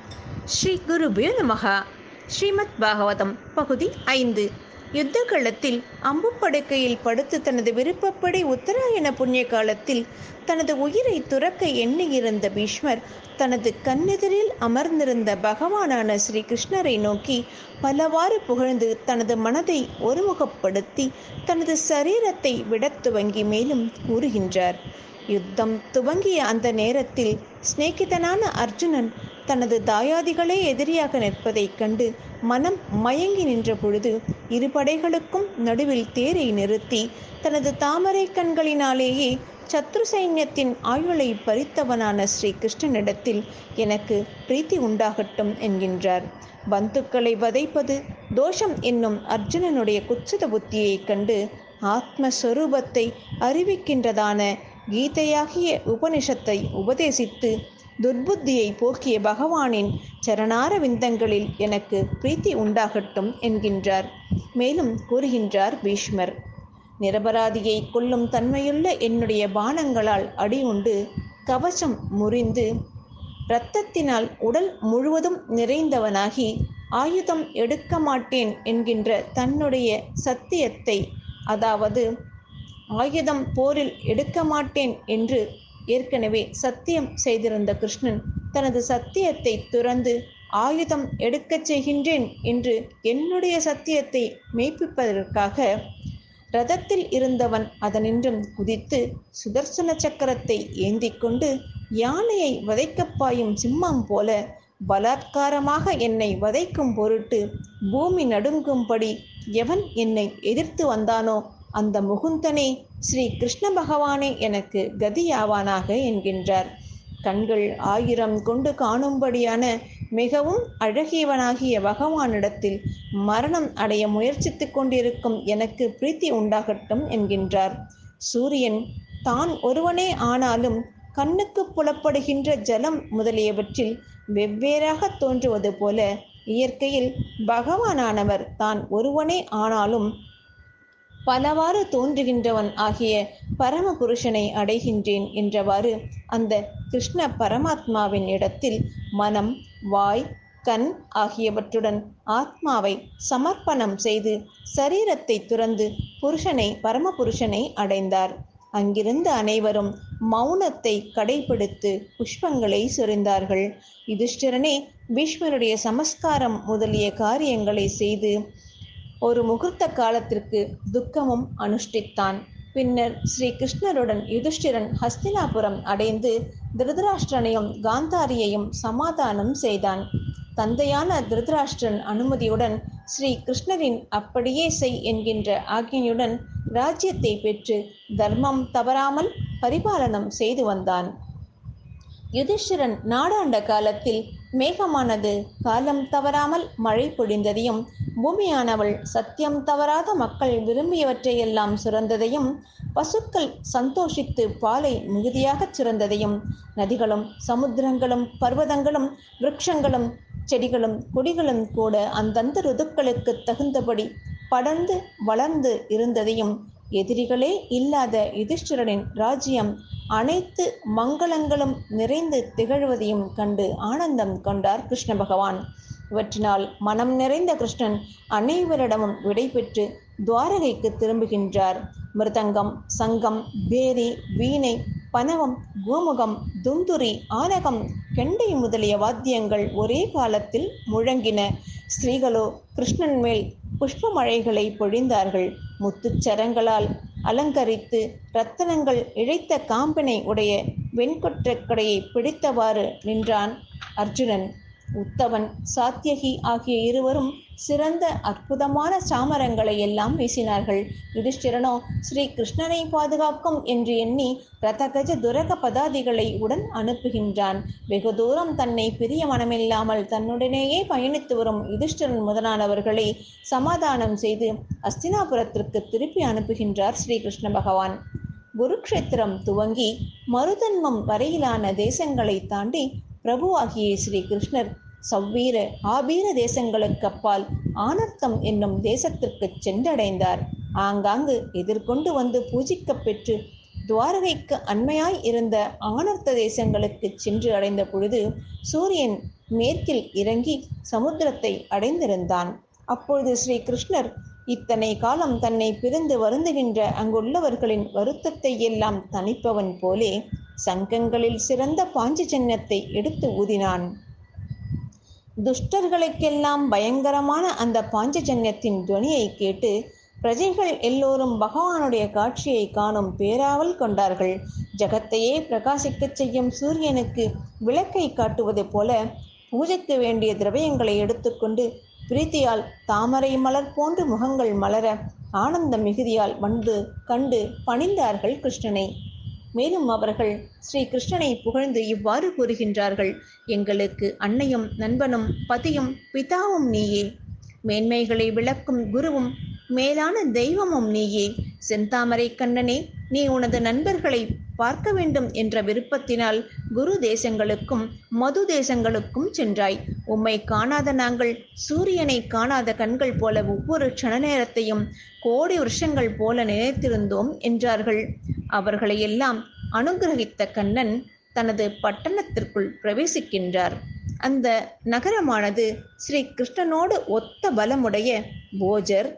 ஸ்ரீ குருபியோ நமகா ஸ்ரீமத் பாகவதம் பகுதி ஐந்து யுத்த களத்தில் அம்பு படுக்கையில் படுத்து தனது விருப்பப்படி உத்தராயண புண்ணிய காலத்தில் தனது உயிரை துறக்க எண்ணியிருந்த பீஷ்மர் தனது கண்ணெதிரில் அமர்ந்திருந்த பகவானான ஸ்ரீ கிருஷ்ணரை நோக்கி பலவாறு புகழ்ந்து தனது மனதை ஒருமுகப்படுத்தி தனது சரீரத்தை விடத் துவங்கி மேலும் கூறுகின்றார் யுத்தம் துவங்கிய அந்த நேரத்தில் சிநேகிதனான அர்ஜுனன் தனது தாயாதிகளே எதிரியாக நிற்பதைக் கண்டு மனம் மயங்கி நின்ற பொழுது இரு படைகளுக்கும் நடுவில் தேரை நிறுத்தி தனது தாமரை கண்களினாலேயே சத்ரு சைன்யத்தின் ஆயுளை பறித்தவனான ஸ்ரீ கிருஷ்ணனிடத்தில் எனக்கு பிரீத்தி உண்டாகட்டும் என்கின்றார் பந்துக்களை வதைப்பது தோஷம் என்னும் அர்ஜுனனுடைய குச்சித புத்தியைக் கண்டு ஆத்மஸ்வரூபத்தை அறிவிக்கின்றதான கீதையாகிய உபனிஷத்தை உபதேசித்து துர்புத்தியை போக்கிய பகவானின் சரணார விந்தங்களில் எனக்கு பிரீத்தி உண்டாகட்டும் என்கின்றார் மேலும் கூறுகின்றார் பீஷ்மர் நிரபராதியை கொல்லும் தன்மையுள்ள என்னுடைய பானங்களால் அடி உண்டு கவசம் முறிந்து இரத்தத்தினால் உடல் முழுவதும் நிறைந்தவனாகி ஆயுதம் எடுக்க மாட்டேன் என்கின்ற தன்னுடைய சத்தியத்தை அதாவது ஆயுதம் போரில் எடுக்க மாட்டேன் என்று ஏற்கனவே சத்தியம் செய்திருந்த கிருஷ்ணன் தனது சத்தியத்தை துறந்து ஆயுதம் எடுக்கச் செய்கின்றேன் என்று என்னுடைய சத்தியத்தை மெய்ப்பிப்பதற்காக ரதத்தில் இருந்தவன் அதனின்றும் குதித்து சுதர்சன சக்கரத்தை ஏந்தி கொண்டு யானையை வதைக்கப் பாயும் சிம்மம் போல பலாத்காரமாக என்னை வதைக்கும் பொருட்டு பூமி நடுங்கும்படி எவன் என்னை எதிர்த்து வந்தானோ அந்த முகுந்தனே ஸ்ரீ கிருஷ்ண பகவானே எனக்கு கதியாவானாக என்கின்றார் கண்கள் ஆயிரம் கொண்டு காணும்படியான மிகவும் அழகியவனாகிய பகவானிடத்தில் மரணம் அடைய முயற்சித்து கொண்டிருக்கும் எனக்கு பிரீத்தி உண்டாகட்டும் என்கின்றார் சூரியன் தான் ஒருவனே ஆனாலும் கண்ணுக்கு புலப்படுகின்ற ஜலம் முதலியவற்றில் வெவ்வேறாக தோன்றுவது போல இயற்கையில் பகவானானவர் தான் ஒருவனே ஆனாலும் பலவாறு தோன்றுகின்றவன் ஆகிய பரம புருஷனை அடைகின்றேன் என்றவாறு அந்த கிருஷ்ண பரமாத்மாவின் இடத்தில் மனம் வாய் கண் ஆகியவற்றுடன் ஆத்மாவை சமர்ப்பணம் செய்து சரீரத்தை துறந்து புருஷனை பரமபுருஷனை அடைந்தார் அங்கிருந்த அனைவரும் மௌனத்தை கடைபிடித்து புஷ்பங்களை சொரிந்தார்கள் யுதிஷ்டிரனே பீஷ்மருடைய சமஸ்காரம் முதலிய காரியங்களை செய்து ஒரு முகூர்த்த காலத்திற்கு துக்கமும் அனுஷ்டித்தான் பின்னர் ஸ்ரீ கிருஷ்ணருடன் யுதிஷ்டிரன் ஹஸ்தினாபுரம் அடைந்து திருதராஷ்டிரனையும் காந்தாரியையும் சமாதானம் செய்தான் தந்தையான திருதராஷ்டிரன் அனுமதியுடன் ஸ்ரீ கிருஷ்ணரின் அப்படியே செய் என்கின்ற ஆக்ஞையுடன் ராஜ்யத்தை பெற்று தர்மம் தவறாமல் பரிபாலனம் செய்து வந்தான் யுதிஷ்டிரன் நாடாண்ட காலத்தில் மேகமானது காலம் தவறாமல் மழை பொழிந்ததையும் பூமியானவள் சத்தியம் தவறாத மக்கள் விரும்பியவற்றையெல்லாம் சுரந்ததையும் பசுக்கள் சந்தோஷித்து பாலை மிகுதியாகச் சுரந்ததையும் நதிகளும் சமுத்திரங்களும் பர்வதங்களும் விருட்சங்களும் செடிகளும் கொடிகளும் கூட அந்தந்த ருதுக்களுக்கு தகுந்தபடி படர்ந்து வளர்ந்து இருந்ததையும் எதிரிகளே இல்லாத யுதிஷ்டிரனின் ராஜ்யம் அனைத்து மங்களங்களும் நிறைந்து திகழ்வதையும் கண்டு ஆனந்தம் கொண்டார் கிருஷ்ண பகவான் இவற்றினால் மனம் நிறைந்த கிருஷ்ணன் அனைவரிடமும் விடை பெற்று துவாரகைக்கு திரும்புகின்றார் மிருதங்கம் சங்கம் பேரி வீணை பனவம் கோமுகம் துந்துரி ஆனகம் கெண்டை முதலிய வாத்தியங்கள் ஒரே காலத்தில் முழங்கின ஸ்திரீகளோ கிருஷ்ணன் மேல் புஷ்ப மழைகளை பொழிந்தார்கள் முத்துச்சரங்களால் அலங்கரித்து ரத்தனங்கள் இழைத்த காம்பினை உடைய வெண்கொற்ற கடையை பிடித்தவாறு நின்றான் அர்ஜுனன் உத்தவன் சாத்தியகி ஆகிய இருவரும் சிறந்த அற்புதமான சாமரங்களை எல்லாம் வீசினார்கள் யுதிஷ்டிரனோ ஸ்ரீ கிருஷ்ணனை பாதுகாக்கும் என்று எண்ணி ரதகஜ துரக பதாதிகளை உடன் அனுப்புகின்றான் வெகு தூரம் தன்னை பிரிய மனமில்லாமல் தன்னுடனேயே பயணித்து வரும் யுதிஷ்டிரன் முதலானவர்களை சமாதானம் செய்து அஸ்தினாபுரத்திற்கு திருப்பி அனுப்புகின்றார் ஸ்ரீ கிருஷ்ண பகவான் குருக்ஷேத்திரம் துவங்கி மருதன்மம் வரையிலான தேசங்களை தாண்டி பிரபுவாகிய ஸ்ரீ கிருஷ்ணர் சவ்வீர ஆபீர தேசங்களுக்கு அப்பால் ஆனர்த்தம் என்னும் தேசத்திற்கு சென்றடைந்தார் ஆங்காங்கு எதிர்கொண்டு வந்து பூஜிக்கப் பெற்று துவாரகைக்கு அண்மையாய் இருந்த ஆனர்த்த தேசங்களுக்கு சென்று அடைந்த பொழுது சூரியன் மேற்கில் இறங்கி சமுத்திரத்தை அடைந்திருந்தான் அப்பொழுது ஸ்ரீ கிருஷ்ணர் இத்தனை காலம் தன்னை பிரிந்து வருந்துகின்ற அங்குள்ளவர்களின் வருத்தத்தை எல்லாம் தணிப்பவன் போலே சங்கங்களில் சிறந்த பாஞ்சஜன்யத்தை எடுத்து ஊதினான் துஷ்டர்களுக்கெல்லாம் பயங்கரமான அந்த பாஞ்சஜன்யத்தின் துவனியை கேட்டு பிரஜைகள் எல்லோரும் பகவானுடைய காட்சியை காணும் பேராவல் கொண்டார்கள் ஜகத்தையே பிரகாசிக்கச் செய்யும் சூரியனுக்கு விளக்கை காட்டுவது போல பூஜைக்கு வேண்டிய திரவியங்களை எடுத்துக்கொண்டு பிரீத்தியால் தாமரை மலர் போன்று முகங்கள் மலர ஆனந்த மிகுதியால் வந்து கண்டு பணிந்தார்கள் கிருஷ்ணனை மேலும் அவர்கள் ஸ்ரீ கிருஷ்ணனை புகழ்ந்து இவ்வாறு கூறுகின்றார்கள் எங்களுக்கு அன்னையும் நண்பனும் பதியும் பிதாவும் நீயே மேன்மைகளை விளக்கும் குருவும் மேலான தெய்வமும் நீயே செந்தாமரை கண்ணனே நீ உனது நண்பர்களை பார்க்க வேண்டும் என்ற விருப்பத்தினால் குரு தேசங்களுக்கும் மது தேசங்களுக்கும் சென்றாய் உம்மை காணாத நாங்கள் சூரியனை காணாத கண்கள் போல ஒவ்வொரு க்ஷண நேரத்தையும் கோடி வருஷங்கள் போல நினைத்திருந்தோம் என்றார்கள் அவர்களையெல்லாம் அனுகிரகித்த கண்ணன் தனது பட்டணத்திற்குள் பிரவேசிக்கின்றார் அந்த நகரமானது ஸ்ரீ கிருஷ்ணனோடு ஒத்த பலமுடைய போஜர்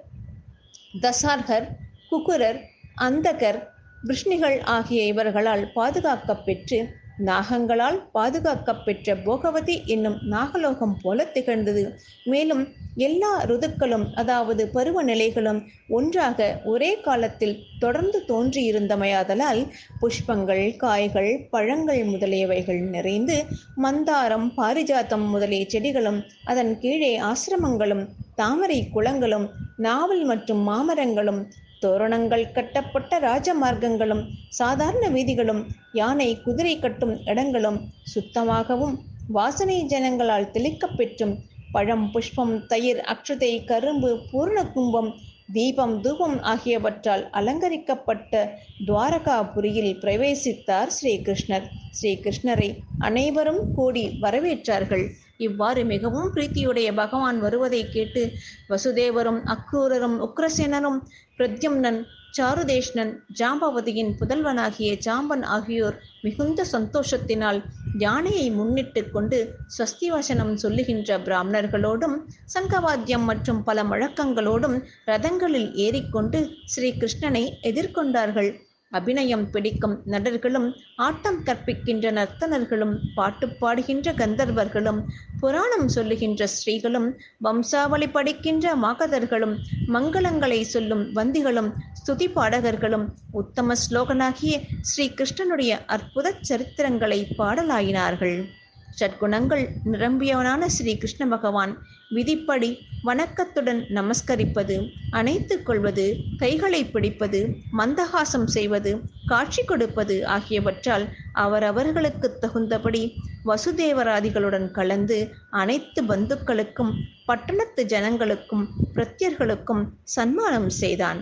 தசார்கர் குகுரர் அந்தகர் விஷ்ணிகள் ஆகிய இவர்களால் பாதுகாக்கப் பெற்று நாகங்களால் பாதுகாக்கப் பெற்ற போகவதி என்னும் நாகலோகம் போல திகழ்ந்தது மேலும் எல்லா ருதுக்களும் அதாவது பருவநிலைகளும் ஒன்றாக ஒரே காலத்தில் தொடர்ந்து தோன்றியிருந்தமையாதலால் புஷ்பங்கள் காய்கள் பழங்கள் முதலியவைகள் நிறைந்து மந்தாரம் பாரிஜாத்தம் முதலிய செடிகளும் அதன் கீழே ஆசிரமங்களும் தாமரை குளங்களும் நாவல் மற்றும் மாமரங்களும் தோரணங்கள் கட்டப்பட்ட ராஜமார்க்கங்களும் சாதாரண வீதிகளும் யானை குதிரை கட்டும் இடங்களும் சுத்தமாகவும் வாசனை ஜனங்களால் தெளிக்கப் பெற்றும் பழம் புஷ்பம் தயிர் அக்ஷதை கரும்பு பூர்ண கும்பம் தீபம் தூபம் ஆகியவற்றால் அலங்கரிக்கப்பட்ட துவாரகாபுரியில் பிரவேசித்தார் ஸ்ரீகிருஷ்ணர் ஸ்ரீகிருஷ்ணரை அனைவரும் கூடி வரவேற்றார்கள் இவ்வாறு மிகவும் பிரீத்தியுடைய பகவான் வருவதை கேட்டு வசுதேவரும் அக்ரூரரும் உக்ரசேனரும் பிரத்யும்னன் சாருதேஷ்ணன் ஜாம்பவதியின் புதல்வனாகிய ஜாம்பன் ஆகியோர் மிகுந்த சந்தோஷத்தினால் யானையை முன்னிட்டு கொண்டு ஸ்வஸ்தி வசனம் சொல்லுகின்ற பிராமணர்களோடும் சங்கவாத்தியம் மற்றும் பல முழக்கங்களோடும் ரதங்களில் ஏறிக்கொண்டு ஸ்ரீ கிருஷ்ணனை எதிர்கொண்டார்கள் அபிநயம் பிடிக்கும் நடர்களும் ஆட்டம் கற்பிக்கின்ற நர்த்தனர்களும் பாட்டு பாடுகின்ற கந்தர்வர்களும் புராணம் சொல்லுகின்ற ஸ்ரீகளும் வம்சாவளி படிக்கின்ற மாகதர்களும் மங்களங்களை சொல்லும் வந்திகளும் ஸ்துதி பாடகர்களும் உத்தம ஸ்லோகனாகிய ஸ்ரீ கிருஷ்ணனுடைய அற்புத சரித்திரங்களை பாடலாயினார்கள் சற்குணங்கள் நிரம்பியவனான ஸ்ரீ கிருஷ்ண பகவான் விதிப்படி வணக்கத்துடன் நமஸ்கரிப்பது அணைத்துக் கொள்வது கைகளை பிடிப்பது மந்தகாசம் செய்வது காட்சி கொடுப்பது ஆகியவற்றால் அவரவர்களுக்கு தகுந்தபடி வசுதேவராதிகளுடன் கலந்து அனைத்து பந்துக்களுக்கும் பட்டணத்து ஜனங்களுக்கும் பிரத்யர்களுக்கும் சன்மானம் செய்தான்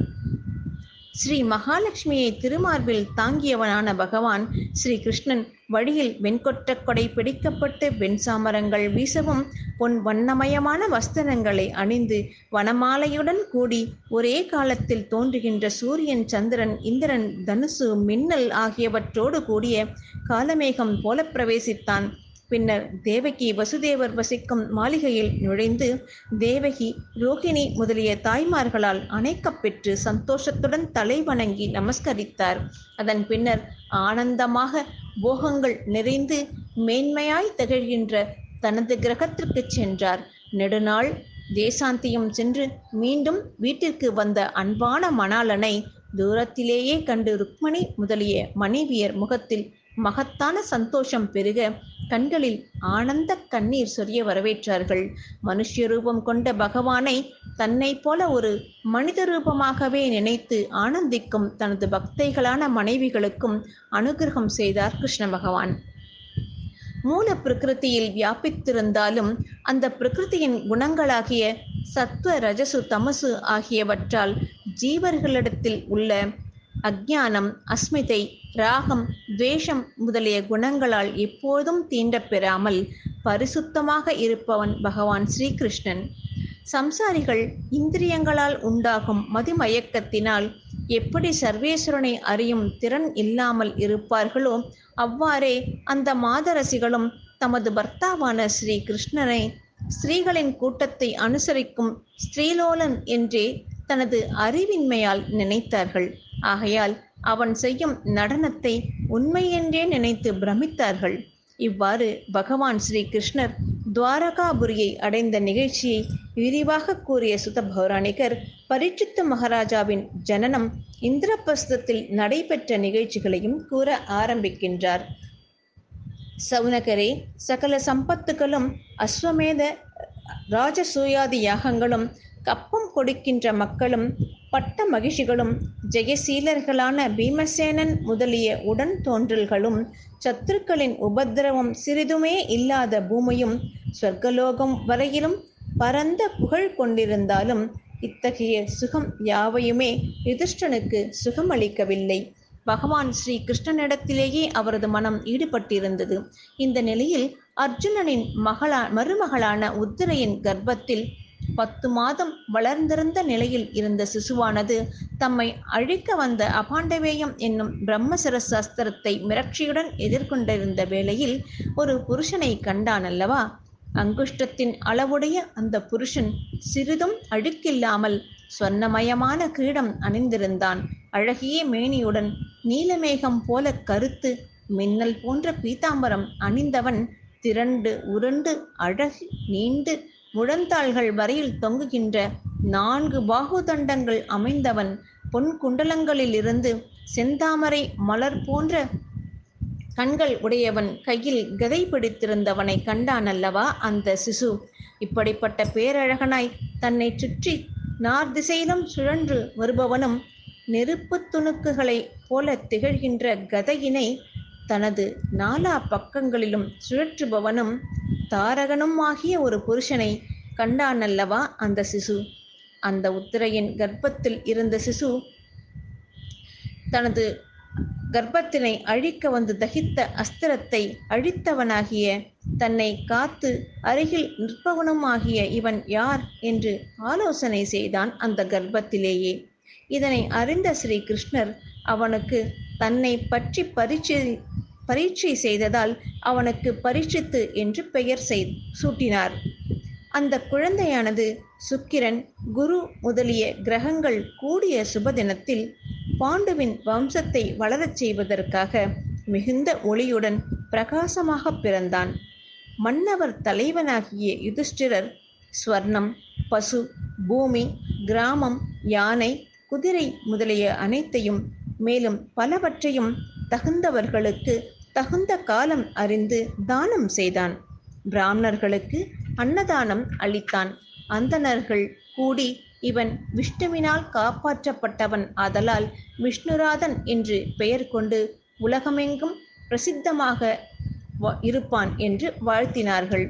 ஸ்ரீ மகாலட்சுமியை திருமார்பில் தாங்கியவனான பகவான் ஸ்ரீ கிருஷ்ணன் வழியில் வெண்கொற்ற கொடை பிடிக்கப்பட்டு வெண்சாமரங்கள் வீசவும் பொன் வண்ணமயமான வஸ்திரங்களை அணிந்து வனமாலையுடன் கூடி ஒரே காலத்தில் தோன்றுகின்ற சூரியன் சந்திரன் இந்திரன் தனுசு மின்னல் ஆகியவற்றோடு கூடிய காலமேகம் போல பிரவேசித்தான் பின்னர் தேவகி வசுதேவர் வசிக்கும் மாளிகையில் நுழைந்து தேவகி ரோகிணி முதலிய தாய்மார்களால் அணைக்கப் பெற்று சந்தோஷத்துடன் தலை வணங்கி நமஸ்கரித்தார் அதன் பின்னர் ஆனந்தமாக போகங்கள் நிறைந்து மேன்மையாய் திகழ்கின்ற தனது கிரகத்திற்கு சென்றார் நெடுநாள் தேசாந்தியம் சென்று மீண்டும் வீட்டிற்கு வந்த அன்பான மணாளனை தூரத்திலேயே கண்டு ருக்மணி முதலிய மனைவியர் முகத்தில் மகத்தான சந்தோஷம் பெருக கண்களில் ஆனந்த கண்ணீர் சொரிய வரவேற்றார்கள் மனுஷ்ய ரூபம் கொண்ட பகவானை தன்னை போல ஒரு மனித ரூபமாகவே நினைத்து ஆனந்திக்கும் தனது பக்தைகளான மனைவிகளுக்கும் அனுகிரகம் செய்தார் கிருஷ்ண பகவான் மூல பிரகிருதியில் வியாபித்திருந்தாலும் அந்த பிரகிருதியின் குணங்களாகிய சத்வ ரஜசு தமசு ஆகியவற்றால் ஜீவர்களிடத்தில் உள்ள அஜ்ஞானம் அஸ்மிதை ராகம் துவேஷம் முதலிய குணங்களால் எப்போதும் தீண்டப் பெறாமல் பரிசுத்தமாக இருப்பவன் பகவான் ஸ்ரீகிருஷ்ணன் சம்சாரிகள் இந்திரியங்களால் உண்டாகும் மதிமயக்கத்தினால் எப்படி சர்வேஸ்வரனை அறியும் திறன் இல்லாமல் இருப்பார்களோ அவ்வாறே அந்த மாதரசிகளும் தமது பர்த்தாவான ஸ்ரீ கிருஷ்ணனை ஸ்திரீகளின் கூட்டத்தை அனுசரிக்கும் ஸ்ரீலோலன் என்றே தனது அறிவின்மையால் நினைத்தார்கள் ஆகையால் அவன் செய்யும் நடனத்தை உண்மை என்றே நினைத்து பிரமித்தார்கள் இவ்வாறு பகவான் ஸ்ரீ கிருஷ்ணர் துவாரகாபுரியை அடைந்த நிகழ்ச்சியை விரிவாக கூறிய சுத பௌராணிகர் பரீட்சித்த மகாராஜாவின் ஜனனம் இந்திரபிரஸ்தத்தில் நடைபெற்ற நிகழ்ச்சிகளையும் கூற ஆரம்பிக்கின்றார் சவுனகரே சகல சம்பத்துகளும் அஸ்வமேத ராஜசூயாதி யாகங்களும் கப்பம் கொடுக்கின்ற மக்களும் பட்ட மகிழ்ச்சிகளும் ஜெயசீலர்களான பீமசேனன் முதலிய உடன் தோன்றல்களும் சத்துருக்களின் உபத்திரவம் சிறிதுமே இல்லாத பூமியும் சொர்க்கலோகம் வரையிலும் பரந்த புகழ் கொண்டிருந்தாலும் இத்தகைய சுகம் யாவையுமே யுதிஷ்டனுக்கு சுகமளிக்கவில்லை பகவான் ஸ்ரீ கிருஷ்ணனிடத்திலேயே அவரது மனம் ஈடுபட்டிருந்தது இந்த நிலையில் அர்ஜுனனின் மகளா மருமகளான உத்திரையின் கர்ப்பத்தில் பத்து மாதம் வளர்ந்திருந்த நிலையில் இருந்த சிசுவானது தம்மை அழிக்க வந்த அபாண்டவேயம் என்னும் பிரம்மசர சாஸ்திரத்தை மிரட்சியுடன் எதிர்கொண்டிருந்த வேளையில் ஒரு புருஷனை கண்டான் அல்லவா அங்குஷ்டத்தின் அளவுடைய அந்த புருஷன் சிறிதும் அழுக்கில்லாமல் சொர்ணமயமான கிரீடம் அணிந்திருந்தான் அழகிய மேனியுடன் நீலமேகம் போல கருத்து மின்னல் போன்ற பீதாம்பரம் அணிந்தவன் திரண்டு உருண்டு அழகு நீண்டு முழந்தாள்கள் வரையில் தொங்குகின்ற நான்கு பாகுதண்டங்கள் அமைந்தவன் பொன் குண்டலங்களிலிருந்து செந்தாமரை மலர் போன்ற கண்கள் உடையவன் கையில் கதை பிடித்திருந்தவனை கண்டான் அல்லவா அந்த சிசு இப்படிப்பட்ட பேரழகனாய் தன்னை சுற்றி நார் திசையிலும் சுழன்று வருபவனும் நெருப்பு துணுக்குகளைப் போல திகழ்கின்ற கதையினை தனது நாலா பக்கங்களிலும் சுழற்றுபவனும் தாரகனும் ஆகிய ஒரு புருஷனை கண்டானல்லவா அந்த சிசு அந்த உத்திரையின் கர்ப்பத்தில் இருந்த சிசு தனது கர்ப்பத்தினை அழிக்க வந்து தகித்த அஸ்திரத்தை அழித்தவனாகிய தன்னை காத்து அருகில் நிற்பவனுமாகிய இவன் யார் என்று ஆலோசனை செய்தான் அந்த கர்ப்பத்திலேயே இதனை அறிந்த ஸ்ரீ கிருஷ்ணர் அவனுக்கு தன்னை பற்றி பரீட்சை பரீட்சை செய்ததால் அவனுக்கு பரீட்சித்து என்று பெயர் செய் சூட்டினார் அந்த குழந்தையானது சுக்கிரன் குரு முதலிய கிரகங்கள் கூடிய சுபதினத்தில் பாண்டுவின் வம்சத்தை வளரச் செய்வதற்காக மிகுந்த ஒளியுடன் பிரகாசமாக பிறந்தான் மன்னவர் தலைவனாகிய யுதிஷ்டிரர் ஸ்வர்ணம் பசு பூமி கிராமம் யானை குதிரை முதலிய அனைத்தையும் மேலும் பலவற்றையும் தகுந்தவர்களுக்கு தகுந்த காலம் அறிந்து தானம் செய்தான் பிராமணர்களுக்கு அன்னதானம் அளித்தான் அந்தணர்கள் கூடி இவன் விஷ்ணுவினால் காப்பாற்றப்பட்டவன் ஆதலால் விஷ்ணுராதன் என்று பெயர் கொண்டு உலகமெங்கும் பிரசித்தமாக இருப்பான் என்று வாழ்த்தினார்கள்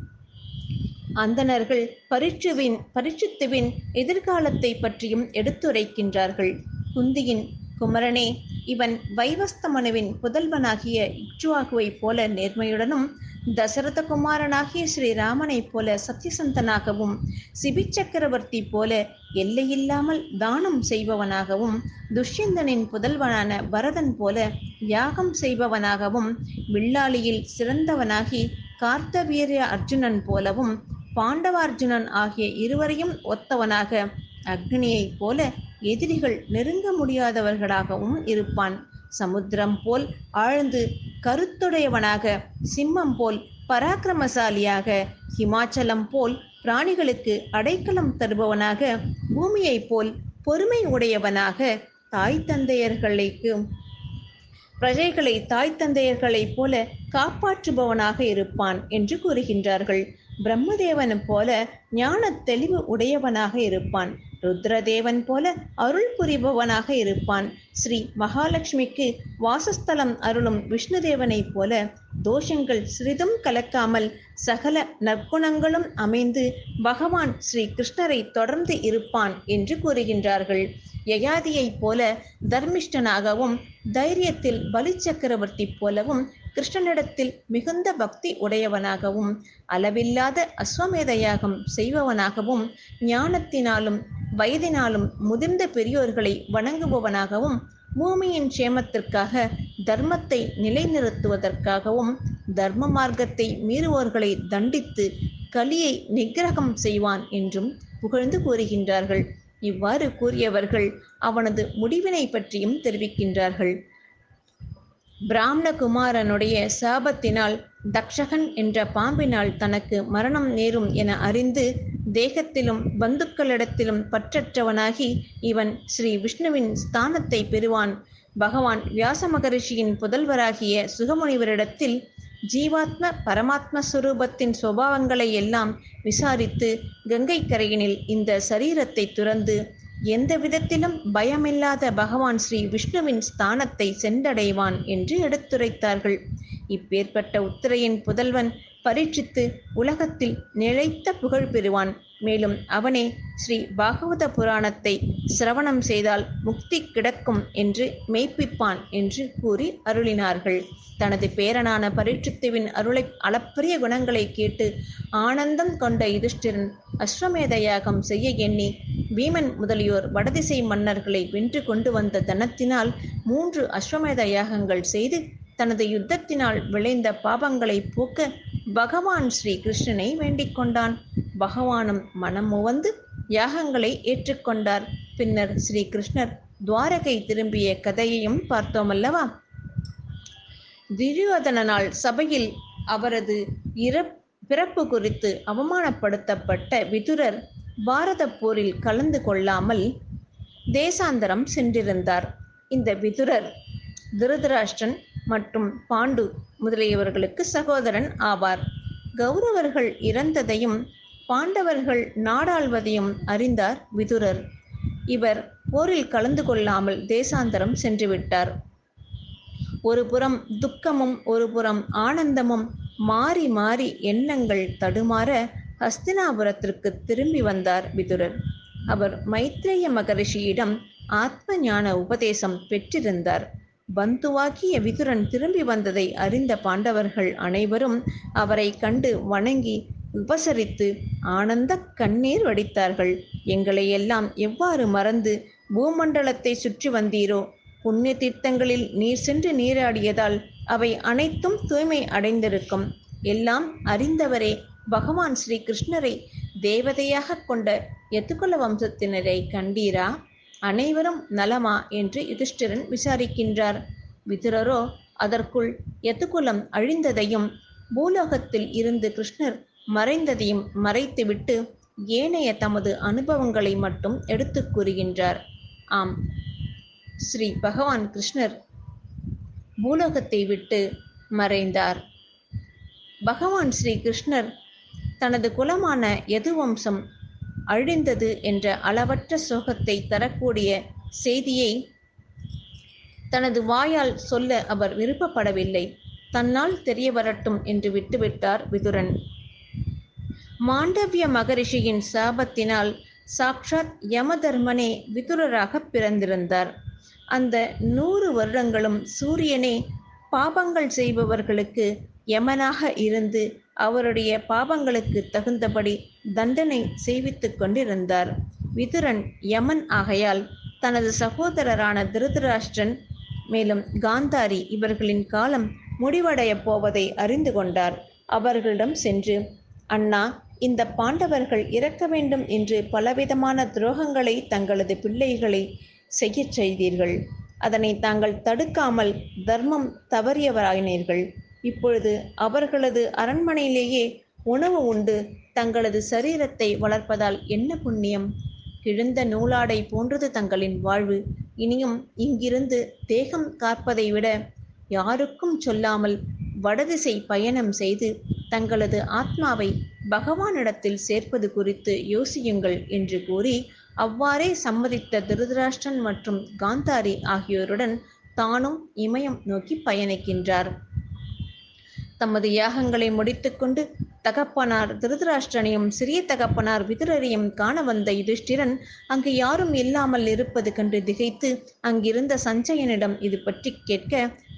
அந்தணர்கள் பரீட்சுவின் பரீட்சித்துவின் எதிர்காலத்தை பற்றியும் எடுத்துரைக்கின்றார்கள் குந்தியின் குமரனே இவன் வைவஸ்தமனுவின் புதல்வனாகிய இக்ஷுவாகுவைப் போல நேர்மையுடனும் தசரத குமாரனாகிய ஸ்ரீராமனைப் போல சத்தியசந்தனாகவும் சிபி சக்கரவர்த்தி போல எல்லையில்லாமல் தானம் செய்பவனாகவும் துஷ்யந்தனின் புதல்வனான பரதன் போல யாகம் செய்பவனாகவும் வில்லாளியில் சிறந்தவனாகி கார்த்தவீரிய அர்ஜுனன் போலவும் பாண்டவார்ஜுனன் ஆகிய இருவரையும் ஒத்தவனாக அக்னியைப் போல எதிரிகள் நெருங்க முடியாதவர்களாகவும் இருப்பான் சமுத்திரம் போல் ஆழ்ந்து கருத்துடையவனாக சிம்மம் போல் பராக்கிரமசாலியாக ஹிமாச்சலம் போல் பிராணிகளுக்கு அடைக்கலம் தருபவனாக பூமியைப் போல் பொறுமை உடையவனாக தாய் தந்தையர்களுக்கு பிரஜைகளை தாய் தந்தையர்களைப் போல காப்பாற்றுபவனாக இருப்பான் என்று கூறுகின்றார்கள் பிரம்மதேவன் போல ஞான தெளிவு உடையவனாக இருப்பான் ருத்ரதேவன் போல அருள் புரிபவனாக இருப்பான் ஸ்ரீ மகாலட்சுமிக்கு வாசஸ்தலம் அருளும் விஷ்ணுதேவனைப் போல தோஷங்கள் சிறிதும் கலக்காமல் சகல நற்குணங்களும் அமைந்து பகவான் ஸ்ரீ கிருஷ்ணரை தொடர்ந்து இருப்பான் என்று கூறுகின்றார்கள் யயாதியைப் போல தர்மிஷ்டனாகவும் தைரியத்தில் பலி சக்கரவர்த்தி போலவும் கிருஷ்ணனிடத்தில் மிகுந்த பக்தி உடையவனாகவும் அளவில்லாத அஸ்வமேத யாகம் செய்பவனாகவும் ஞானத்தினாலும் வயதினாலும் முதிர்ந்த பெரியோர்களை வணங்குபவனாகவும் பூமியின் சேமத்திற்காக தர்மத்தை நிலைநிறுத்துவதற்காகவும் தர்ம மார்க்கத்தை மீறுவோர்களை தண்டித்து கலியை நிகிரகம் செய்வான் என்றும் புகழ்ந்து கூறுகின்றார்கள் இவ்வாறு கூறியவர்கள் அவனது முடிவினை பற்றியும் தெரிவிக்கின்றார்கள் பிராமணகுமாரனுடைய சாபத்தினால் தக்ஷகன் என்ற பாம்பினால் தனக்கு மரணம் நேரும் என அறிந்து தேகத்திலும் பந்துக்களிடத்திலும் பற்றற்றவனாகி இவன் ஸ்ரீ விஷ்ணுவின் ஸ்தானத்தை பெறுவான் பகவான் வியாச மகரிஷியின் புதல்வராகிய சுகமுனிவரிடத்தில் ஜீவாத்ம பரமாத்ம சுரூபத்தின் சுபாவங்களை எல்லாம் விசாரித்து கங்கை கரையினில் இந்த சரீரத்தை துறந்து எந்த விதத்திலும் பயமில்லாத பகவான் ஸ்ரீ விஷ்ணுவின் ஸ்தானத்தை சென்றடைவான் என்று எடுத்துரைத்தார்கள் இப்பேற்பட்ட உத்திரையின் புதல்வன் பரீட்சித்து உலகத்தில் நிலைத்த புகழ் பெறுவான் மேலும் அவனே ஸ்ரீ பாகவத புராணத்தை சிரவணம் செய்தால் முக்தி கிடக்கும் என்று மெய்ப்பிப்பான் என்று கூறி அருளினார்கள் தனது பேரனான பரீட்சித்துவின் அருளை அளப்பரிய குணங்களை கேட்டு ஆனந்தம் கொண்ட யுதிஷ்டிரன் அஸ்வமேத யாகம் செய்ய எண்ணி பீமன் முதலியோர் வடதிசை மன்னர்களை வென்று கொண்டு வந்த தனத்தினால் மூன்று அஸ்வமேத யாகங்கள் செய்து தனது யுத்தத்தினால் விளைந்த பாபங்களை போக்க பகவான் ஸ்ரீ கிருஷ்ணனை வேண்டிக் கொண்டான் பகவானும் மனம் உவந்து யாகங்களை ஏற்றுக்கொண்டார் பின்னர் ஸ்ரீ கிருஷ்ணர் துவாரகை திரும்பிய கதையையும் பார்த்தோம் அல்லவா துரியோதனனால் சபையில் அவரது இறப் பிறப்பு குறித்து அவமானப்படுத்தப்பட்ட விதுரர் பாரத போரில் கலந்து கொள்ளாமல் தேசாந்தரம் சென்றிருந்தார் இந்த விதுரர் திருதராஷ்டிரன் மற்றும் பாண்டு முதலியவர்களுக்கு சகோதரன் ஆவார் கௌரவர்கள் இறந்ததையும் பாண்டவர்கள் நாடாள்வதையும் அறிந்தார் விதுரர் இவர் போரில் கலந்து கொள்ளாமல் தேசாந்தரம் சென்றுவிட்டார் ஒரு புறம் துக்கமும் ஒரு புறம் ஆனந்தமும் மாறி மாறி எண்ணங்கள் தடுமாற ஹஸ்தினாபுரத்திற்கு திரும்பி வந்தார் விதுரர் அவர் மைத்ரேய மகரிஷியிடம் ஆத்ம ஞான உபதேசம் பெற்றிருந்தார் பந்துவாக்கிய விதுரன் திரும்பி வந்ததை அறிந்த பாண்டவர்கள் அனைவரும் அவரை கண்டு வணங்கி உபசரித்து ஆனந்த கண்ணீர் வடித்தார்கள் எங்களை எல்லாம் எவ்வாறு மறந்து பூமண்டலத்தை சுற்றி வந்தீரோ புண்ணிய தீர்த்தங்களில் நீர் சென்று நீராடியதால் அவை அனைத்தும் தூய்மை அடைந்திருக்கும் எல்லாம் அறிந்தவரே பகவான் ஸ்ரீ கிருஷ்ணரை தேவதையாக கொண்ட எத்துக்குல வம்சத்தினரை கண்டீரா அனைவரும் நலமா என்று யுதிஷ்டிரன் விசாரிக்கின்றார் விதுரரோ அதற்குள் எத்துக்குலம் அழிந்ததையும் பூலோகத்தில் இருந்து கிருஷ்ணர் மறைந்ததையும் மறைத்துவிட்டு ஏனைய தமது அனுபவங்களை மட்டும் எடுத்து கூறுகின்றார் ஆம் ஸ்ரீ பகவான் கிருஷ்ணர் பூலோகத்தை விட்டு மறைந்தார் பகவான் ஸ்ரீ கிருஷ்ணர் தனது குலமான எது வம்சம் அழிந்தது என்ற அளவற்ற சோகத்தை தரக்கூடிய செய்தியை தனது வாயால் சொல்ல அவர் விருப்பப்படவில்லை தன்னால் தெரிய வரட்டும் என்று விட்டுவிட்டார் விதுரன் மாண்டவிய மகரிஷியின் சாபத்தினால் சாக்ஷாத் யமதர்மனே விதுரராக பிறந்திருந்தார் அந்த நூறு வருடங்களும் சூரியனே பாபங்கள் செய்பவர்களுக்கு யமனாக இருந்து அவருடைய பாபங்களுக்கு தகுந்தபடி தண்டனை செய்வித்துக் கொண்டிருந்தார் விதுரன் யமன் ஆகையால் தனது சகோதரரான திருதராஷ்டிரன் மேலும் காந்தாரி இவர்களின் காலம் முடிவடையப் போவதை அறிந்து கொண்டார் அவர்களிடம் சென்று அண்ணா இந்த பாண்டவர்கள் இறக்க வேண்டும் என்று பலவிதமான துரோகங்களை தங்களது பிள்ளைகளை செய்யச் செய்தீர்கள் அதனை தாங்கள் தடுக்காமல் தர்மம் தவறியவராயினீர்கள் இப்பொழுது அவர்களது அரண்மனையிலேயே உணவு உண்டு தங்களது சரீரத்தை வளர்ப்பதால் என்ன புண்ணியம் கிழிந்த நூலாடை போன்றது தங்களின் வாழ்வு இனியும் இங்கிருந்து தேகம் காப்பதை விட யாருக்கும் சொல்லாமல் வடதிசை பயணம் செய்து தங்களது ஆத்மாவை பகவானிடத்தில் சேர்ப்பது குறித்து யோசியுங்கள் என்று கூறி அவ்வாறே சம்மதித்த திருதராஷ்டிரன் மற்றும் காந்தாரி ஆகியோருடன் தானும் இமயம் நோக்கி பயணிக்கின்றார் தமது யாகங்களை முடித்துக்கொண்டு தகப்பனார் திருதராஷ்டிரனையும் சிறிய தகப்பனார் விதுரரையும் காண வந்த யுதிஷ்டிரன் அங்கு யாரும் இல்லாமல் இருப்பது கண்டு திகைத்து அங்கிருந்த சஞ்சயனிடம் இது பற்றி கேட்க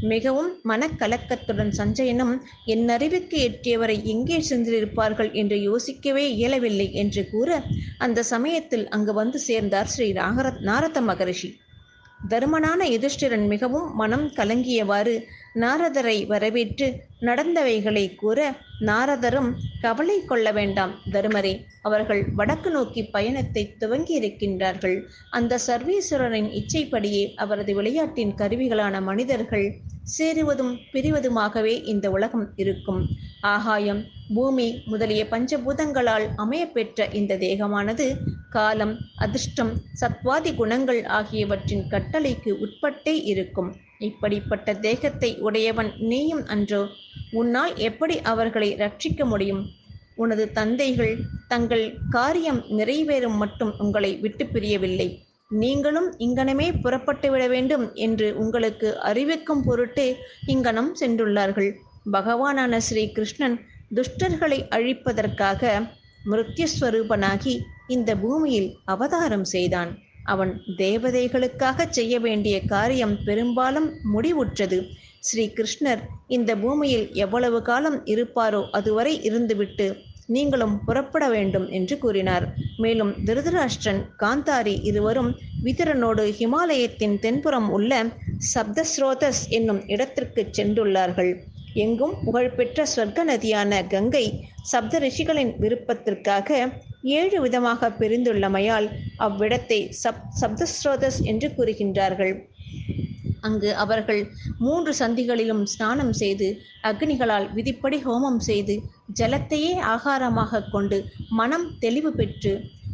மிகவும் மனக்கலக்கத்துடன் சஞ்சயனம் என் அறிவுக்கு எட்டியவரை எங்கே சென்றிருப்பார்கள் என்று யோசிக்கவே இயலவில்லை என்று கூற அந்த சமயத்தில் அங்கு வந்து சேர்ந்தார் ஸ்ரீ நாகர நாரத மகரிஷி தருமனான யுதிஷ்டிரன் மிகவும் மனம் கலங்கியவாறு நாரதரை வரவேற்று நடந்தவைகளை கூற நாரதரும் கவலை கொள்ள வேண்டாம் தருமரே அவர்கள் வடக்கு நோக்கி பயணத்தை துவங்கி இருக்கின்றார்கள் அந்த சர்வேஸ்வரரின் இச்சைப்படியே அவரது விளையாட்டின் கருவிகளான மனிதர்கள் சேருவதும் பிரிவதுமாகவே இந்த உலகம் இருக்கும் ஆகாயம் பூமி முதலிய பஞ்சபூதங்களால் அமையப்பெற்ற இந்த தேகமானது காலம் அதிர்ஷ்டம் சத்வாதி குணங்கள் ஆகியவற்றின் கட்டளைக்கு உட்பட்டே இருக்கும் இப்படிப்பட்ட தேகத்தை உடையவன் நீயும் அன்றோ உன்னால் எப்படி அவர்களை ரட்சிக்க முடியும் உனது தந்தைகள் தங்கள் காரியம் நிறைவேறும் மட்டும் உங்களை விட்டு பிரியவில்லை நீங்களும் இங்கனமே புறப்பட்டு விட வேண்டும் என்று உங்களுக்கு அறிவிக்கும் பொருட்டே இங்கனம் சென்றுள்ளார்கள் பகவானான ஸ்ரீ கிருஷ்ணன் துஷ்டர்களை அழிப்பதற்காக மிருத்யஸ்வரூபனாகி இந்த பூமியில் அவதாரம் செய்தான் அவன் தேவதைகளுக்காக செய்ய வேண்டிய காரியம் பெரும்பாலும் முடிவுற்றது ஸ்ரீ கிருஷ்ணர் இந்த பூமியில் எவ்வளவு காலம் இருப்பாரோ அதுவரை இருந்துவிட்டு நீங்களும் புறப்பட வேண்டும் என்று கூறினார் மேலும் திருதராஷ்டிரன் காந்தாரி இருவரும் விதுரனோடு ஹிமாலயத்தின் தென்புறம் உள்ள சப்தஸ்ரோதஸ் என்னும் இடத்திற்கு சென்றுள்ளார்கள் எங்கும் புகழ்பெற்ற சொர்க்க நதியான கங்கை சப்த ரிஷிகளின் விருப்பத்திற்காக ஏழு விதமாக பிரிந்துள்ளமையால் அவ்விடத்தை சப் சப்தஸ்ரோதஸ் என்று கூறுகின்றார்கள் அங்கு அவர்கள் மூன்று சந்திகளிலும் ஸ்நானம் செய்து அக்னிகளால் விதிப்படி ஹோமம் செய்து ஜலத்தையே ஆகாரமாக கொண்டு மனம் தெளிவு பெற்று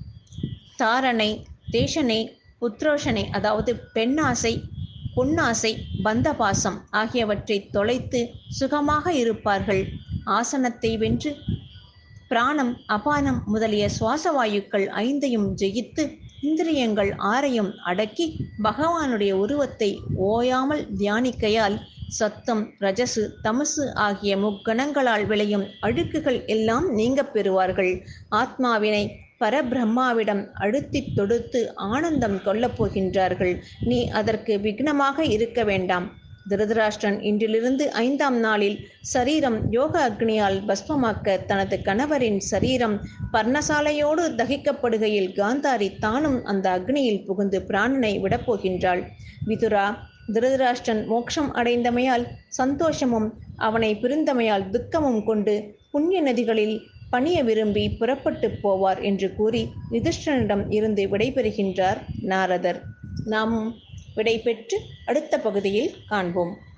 தாரணை தேசனை உத்ரோஷனை அதாவது பெண்ணாசை பொன்னாசை பந்தபாசம் ஆகியவற்றை தொலைத்து சுகமாக இருப்பார்கள் ஆசனத்தை வென்று பிராணம் அபானம் முதலிய சுவாசவாயுக்கள் ஐந்தையும் ஜெயித்து இந்திரியங்கள் ஆறையும் அடக்கி பகவானுடைய உருவத்தை ஓயாமல் தியானிக்கையால் சத்தம் ரஜசு தமசு ஆகிய முக்கணங்களால் விளையும் அழுக்குகள் எல்லாம் நீங்கப் பெறுவார்கள் ஆத்மாவினை பரபிரம்மாவிடம் அழுத்தித் தொடுத்து ஆனந்தம் கொள்ளப் போகின்றார்கள் நீ அதற்கு விக்னமாக இருக்க வேண்டாம் திருதராஷ்டிரன் இன்றிலிருந்து ஐந்தாம் நாளில் சரீரம் யோக அக்னியால் பஸ்மமாக்க தனது கணவரின் சரீரம் பர்ணசாலையோடு தகிக்கப்படுகையில் காந்தாரி தானும் அந்த அக்னியில் புகுந்து பிராணனை விடப்போகின்றாள் விதுரா திருதராஷ்டிரன் மோட்சம் அடைந்தமையால் சந்தோஷமும் அவனை பிரிந்தமையால் துக்கமும் கொண்டு புண்ணிய நதிகளில் பணிய விரும்பி புறப்பட்டு போவார் என்று கூறி யுதிஷ்டனிடம் இருந்து விடைபெறுகின்றார் நாரதர் நாமும் விடைபெற்று அடுத்த பகுதியில் காண்போம்